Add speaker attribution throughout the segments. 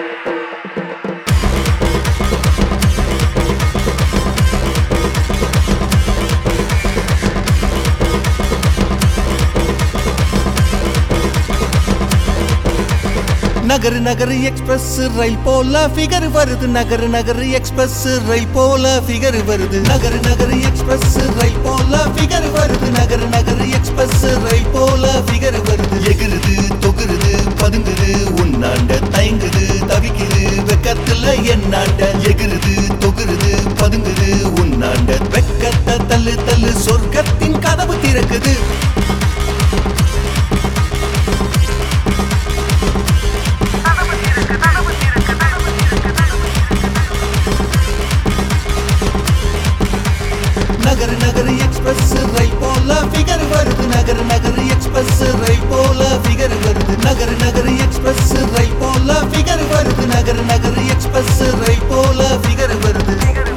Speaker 1: நகரு நகரு எக்ஸ்பிரஸ் ரயில் போல ஃபிகர் வருது நகரு நகரு எக்ஸ்பிரஸ் ரயில் போல ஃபிகர் வருது நகரு நகரு எக்ஸ்பிரஸ் ரயில் போல ஃபிகர் வருது நகரு நகரு எக்ஸ்பிரஸ் ரயில் போல ஃபிகர் வருது எகிருது தொகுருது பதுங்குது உன்னாண்ட தயங்குது தவிக்குது வெக்கத்துல என்னாண்ட எகிருது தொகுருது பதுங்குது உன்னாண்ட வெக்கத்தை தள்ளு தள்ளு சொர்க்கத்தின் கதவு திறக்குது நகர் நகர் எக்ஸ்பிரஸ் ரயில் போல ஃபிகர் வருது நகர் நகர் எக்ஸ்பிரஸ் ரயில் போல ஃபிகர் வருது நகர் நகர் எக்ஸ்பிரஸ் ரயில் போல ஃபிகர் வருது நகர் நகர் எக்ஸ்பிரஸ் ரயில் போல ஃபிகர் வருது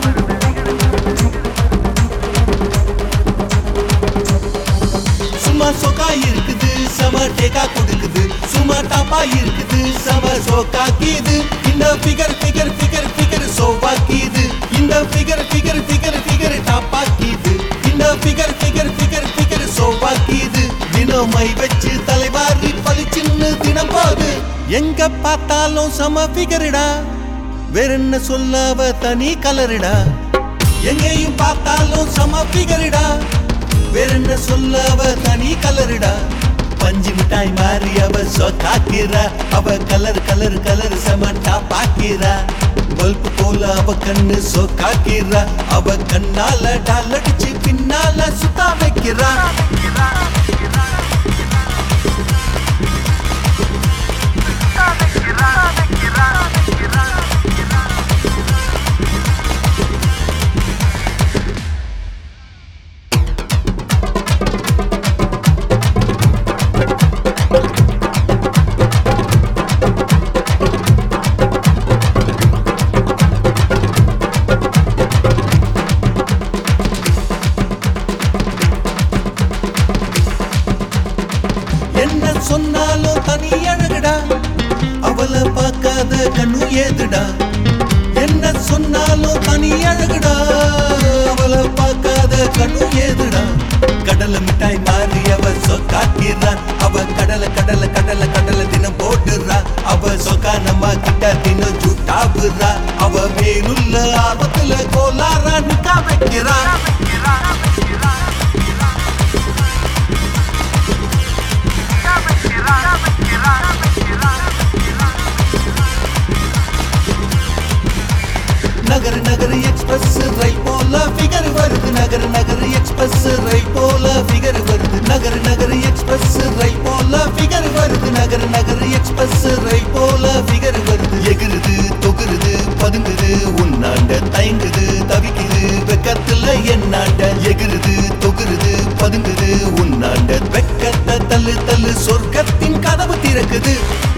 Speaker 1: சும்மா சொக்கா இருக்குது சம டேக்கா கொடுக்குது சும்மா டாப்பா இருக்குது சம சோக்கா கீது இந்த ஃபிகர் ஃபிகர் ஃபிகர் ஃபிகர் சோபா கீது இந்த ஃபிகர் ஃபிகர் ஃபிகர் ஃபிகர் டாப்பா கீது இந்த ஃபிகர் ஃபிகர் ஃபிகர் ஃபிகர் சோபா கீது தினமை வச்சு தலைவாரி பளிச்சுன்னு தினம் போது எங்க பார்த்தாலும் சம ஃபிகருடா வேற என்ன சொல்ல அவ தனி கலருடா எங்கேயும் பார்த்தாலும் சம ஃபிகருடா வேற என்ன சொல்ல அவ தனி கலருடா பஞ்சு மிட்டாய் மாறி அவ சொத்தாக்கிறா அவ கலர் கலர் கலர் சமட்டா பாக்கிறா பல்பு போல அவ கண்ணு சொக்காக்கிறா அவ கண்ணால டாலடிச்சு பின்னால சுத்தா வைக்கிறா என்ன சொன்னாலும் தனி அழகுடா அவளை பார்க்காத கண்ணு ஏதுடா என்ன சொன்னாலும் தனி அழகுடா அவளை பார்க்காத கண்ணு ஏதுடா கடலை மிட்டாய் மாறி அவ சொக்காக்கிறா அவ கடலை கடலை கடலை கடலை தினம் போட்டுறா அவ சொக்கா நம்ம கிட்ட தினம் ஜூட்டாவுறா அவ மேலுள்ள ஆபத்துல கோலாரா நிக்கா வைக்கிறா நகர் நகர் எக்ஸ்பிரஸ் ரயில் போல ஃபிகர் வருது நகர் நகர் எக்ஸ்பிரஸ் ரயில் போல ஃபிகர் வருது நகர் நகர் எக்ஸ்பிரஸ் ரயில் போல ஃபிகர் வருது நகர் நகர் எக்ஸ்பிரஸ் ரயில் போல ஃபிகர் வருது எகிருது தொகுருது பதுங்குது உன்னாண்ட தயங்குது தவிக்குது வெக்கத்துல என்னாண்ட எகிருது தொகுருது பதுங்குது உன்னாண்ட வெக்கத்தை தள்ளு தள்ளு சொர்க்கத்தின் கதவு திறக்குது